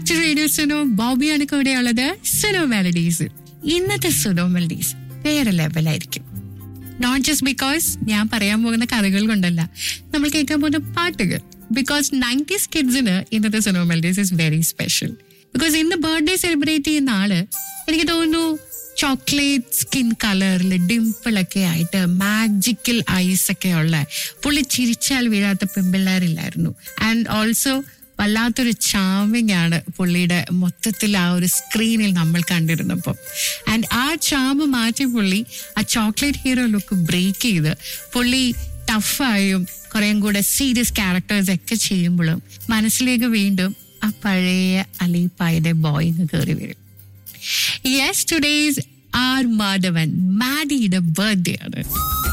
to radio Suno ബോബിയാണ് കൂടെയുള്ളത് Suno melodies ഇന്നത്തെ Suno melodies വേറെ ലെവലായിരിക്കും നോട്ട് ജസ്റ്റ് ബിക്കോസ് ഞാൻ പറയാൻ പോകുന്ന കഥകൾ കൊണ്ടല്ല നമ്മൾ കേൾക്കാൻ പോകുന്ന പാട്ടുകൾ ബിക്കോസ് നയൻറ്റീസ് കിഡ്സിന് ഇന്നത്തെ Suno melodies is very special because ഇന്ന് ബർത്ത്ഡേ സെലിബ്രേറ്റ് ചെയ്യുന്ന ആള് എനിക്ക് തോന്നുന്നു ചോക്ലേറ്റ് സ്കിൻ കളറിൽ ഡിംപിളൊക്കെ ആയിട്ട് മാജിക്കൽ ഐസ് ഒക്കെ ഉള്ള പുള്ളി ചിരിച്ചാൽ വീഴാത്ത പെമ്പിള്ളേരില്ലായിരുന്നു ആൻഡ് ഓൾസോ വല്ലാത്തൊരു ചാമിങ് ആണ് പുള്ളിയുടെ മൊത്തത്തിൽ ആ ഒരു സ്ക്രീനിൽ നമ്മൾ കണ്ടിരുന്നപ്പോൾ ആൻഡ് ആ ചാമ് മാറ്റി പുള്ളി ആ ചോക്ലേറ്റ് ഹീറോ ലുക്ക് ബ്രേക്ക് ചെയ്ത് പുള്ളി ടഫായും കുറേം കൂടെ സീരിയസ് ക്യാരക്ടേഴ്സ് ഒക്കെ ചെയ്യുമ്പോഴും മനസ്സിലേക്ക് വീണ്ടും ആ പഴയ അലീപ്പായുടെ ബോയിങ് കയറി വരും യെസ് ടുഡേസ് ആർ മാധവൻ മാഡിയുടെ ബർത്ത്ഡേ ആണ്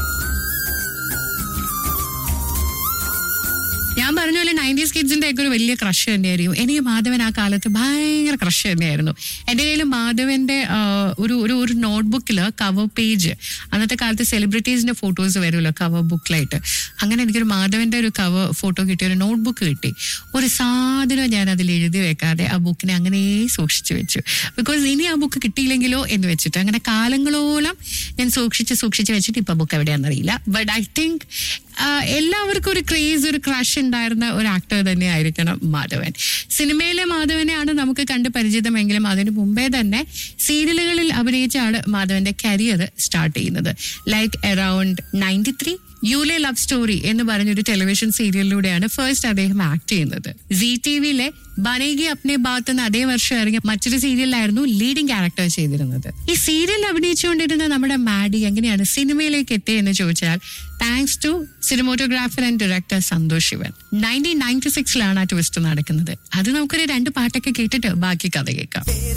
ഞാൻ പറഞ്ഞ പോലെ നയൻറ്റീസ് കിഡ്സിന്റെ ഒക്കെ ഒരു വലിയ ക്രഷ് തന്നെയായിരുന്നു എനിക്ക് മാധവൻ ആ കാലത്ത് ഭയങ്കര ക്രഷ് തന്നെയായിരുന്നു എൻ്റെ കയ്യിൽ മാധവന്റെ ആ, ഒരു ഒരു ഒരു നോട്ട്ബുക്കിൽ കവർ പേജ് അന്നത്തെ കാലത്ത് സെലിബ്രിറ്റീസിന്റെ ഫോട്ടോസ് വരുമല്ലോ കവർ ബുക്കിലായിട്ട് അങ്ങനെ എനിക്കൊരു മാധവന്റെ ഒരു കവർ ഫോട്ടോ കിട്ടിയ ഒരു നോട്ട്ബുക്ക് കിട്ടി ഒരു സാധനം ഞാൻ അതിൽ എഴുതി വെക്കാതെ ആ ബുക്കിനെ അങ്ങനെ സൂക്ഷിച്ചു വെച്ചു ബിക്കോസ് ഇനി ആ ബുക്ക് കിട്ടിയില്ലെങ്കിലോ എന്ന് വെച്ചിട്ട് അങ്ങനെ കാലങ്ങളോളം ഞാൻ സൂക്ഷിച്ച് സൂക്ഷിച്ച് വെച്ചിട്ട് ഇപ്പൊ ബുക്ക് എവിടെയാണെന്നറിയില്ല ബട്ട് ഐ തിങ്ക് എല്ലാവർക്കും ഒരു ക്രേസ് ഒരു ക്രഷ് ഉണ്ടായിരുന്ന ഒരു ആക്ടർ തന്നെ ആയിരിക്കണം മാധവൻ സിനിമയിലെ മാധവനെയാണ് നമുക്ക് കണ്ട് പരിചിതമെങ്കിലും അതിനു മുമ്പേ തന്നെ സീരിയലുകളിൽ അഭിനയിച്ചാണ് മാധവന്റെ കരിയർ സ്റ്റാർട്ട് ചെയ്യുന്നത് like around ninety three Yule love story എന്ന് പറഞ്ഞൊരു ടെലിവിഷൻ സീരിയലിലൂടെയാണ് ഫസ്റ്റ് അദ്ദേഹം ആക്ട് ചെയ്യുന്നത് സി ടി വിയിലെ ബനേഗി അപ്നെ ബാത്ത് എന്ന അതേ വർഷം ഇറങ്ങിയ മറ്റൊരു സീരിയലിലായിരുന്നു ലീഡിംഗ് ക്യാരക്ടർ ചെയ്തിരുന്നത് ഈ സീരിയൽ അഭിനയിച്ചുകൊണ്ടിരുന്ന നമ്മുടെ മാഡി എങ്ങനെയാണ് സിനിമയിലേക്ക് എത്തിയെന്ന് ചോദിച്ചാൽ thanks to cinematographer and director Santosh Sivan nineteen ninety സിക്സിലാണ് ആ ട്വിസ്റ്റ് നടക്കുന്നത് അത് നമുക്കൊരു രണ്ട് പാട്ടൊക്കെ കേട്ടിട്ട് ബാക്കി കഥ കേൾക്കാം